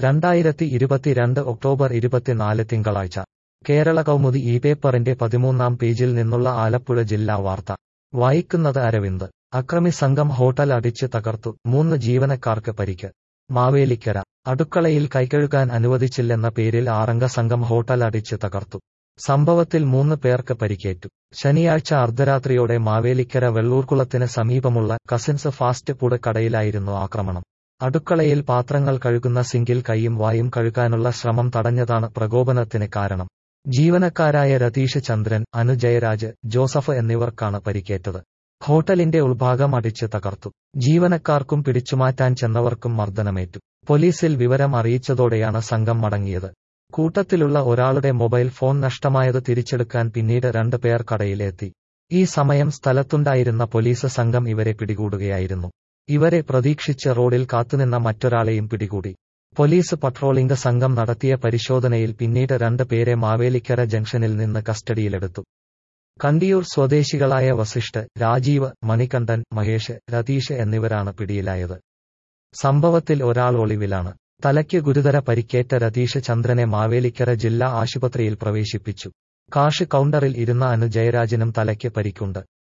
രണ്ടായിരത്തി ഇരുപത്തിരണ്ട് ഒക്ടോബർ ഇരുപത്തിനാല് തിങ്കളാഴ്ച കേരള കൗമുദി ഈ പേപ്പറിന്റെ പതിമൂന്നാം പേജിൽ നിന്നുള്ള ആലപ്പുഴ ജില്ലാ വാർത്ത വായിക്കുന്നത് അരവിന്ദ് അക്രമി സംഘം ഹോട്ടൽ അടിച്ച് തകർത്തു മൂന്ന് ജീവനക്കാർക്ക് പരിക്ക് മാവേലിക്കര അടുക്കളയിൽ കൈകഴുകാൻ അനുവദിച്ചില്ലെന്ന പേരിൽ ആറംഗ സംഘം ഹോട്ടൽ അടിച്ച് തകർത്തു സംഭവത്തിൽ മൂന്ന് പേർക്ക് പരിക്കേറ്റു ശനിയാഴ്ച അർദ്ധരാത്രിയോടെ മാവേലിക്കര വെള്ളൂർക്കുളത്തിന് സമീപമുള്ള കസിൻസ് ഫാസ്റ്റ് ഫുഡ് കടയിലായിരുന്നു ആക്രമണം അടുക്കളയിൽ പാത്രങ്ങൾ കഴുകുന്ന സിങ്കിൽ കൈയും വായും കഴുകാനുള്ള ശ്രമം തടഞ്ഞതാണ് പ്രകോപനത്തിന് കാരണം ജീവനക്കാരായ രതീഷ് ചന്ദ്രൻ അനു ജയരാജ് ജോസഫ് എന്നിവർക്കാണ് പരിക്കേറ്റത് ഹോട്ടലിന്റെ ഉൾഭാഗം അടിച്ച് തകർത്തു ജീവനക്കാർക്കും പിടിച്ചുമാറ്റാൻ ചെന്നവർക്കും മർദ്ദനമേറ്റു പോലീസിൽ വിവരം അറിയിച്ചതോടെയാണ് സംഘം മടങ്ങിയത് കൂട്ടത്തിലുള്ള ഒരാളുടെ മൊബൈൽ ഫോൺ നഷ്ടമായത് തിരിച്ചെടുക്കാൻ പിന്നീട് രണ്ട് പേർ കടയിലെത്തി ഈ സമയം സ്ഥലത്തുണ്ടായിരുന്ന പോലീസ് സംഘം ഇവരെ പിടികൂടുകയായിരുന്നു ഇവരെ പ്രതീക്ഷിച്ച് റോഡിൽ കാത്തുനിന്ന മറ്റൊരാളെയും പിടികൂടി പോലീസ് പട്രോളിംഗ് സംഘം നടത്തിയ പരിശോധനയിൽ പിന്നീട് രണ്ട് പേരെ മാവേലിക്കര ജംഗ്ഷനിൽ നിന്ന് കസ്റ്റഡിയിലെടുത്തു കണ്ടിയൂർ സ്വദേശികളായ വസിഷ്ഠ് രാജീവ് മണികണ്ഠൻ മഹേഷ് രതീഷ് എന്നിവരാണ് പിടിയിലായത് സംഭവത്തിൽ ഒരാൾ ഒളിവിലാണ് തലയ്ക്ക് ഗുരുതര പരിക്കേറ്റ രതീഷ് ചന്ദ്രനെ മാവേലിക്കര ജില്ലാ ആശുപത്രിയിൽ പ്രവേശിപ്പിച്ചു കാഷ് കൗണ്ടറിൽ ഇരുന്ന അനു ജയരാജനും തലയ്ക്ക് പരിക്കുണ്ട്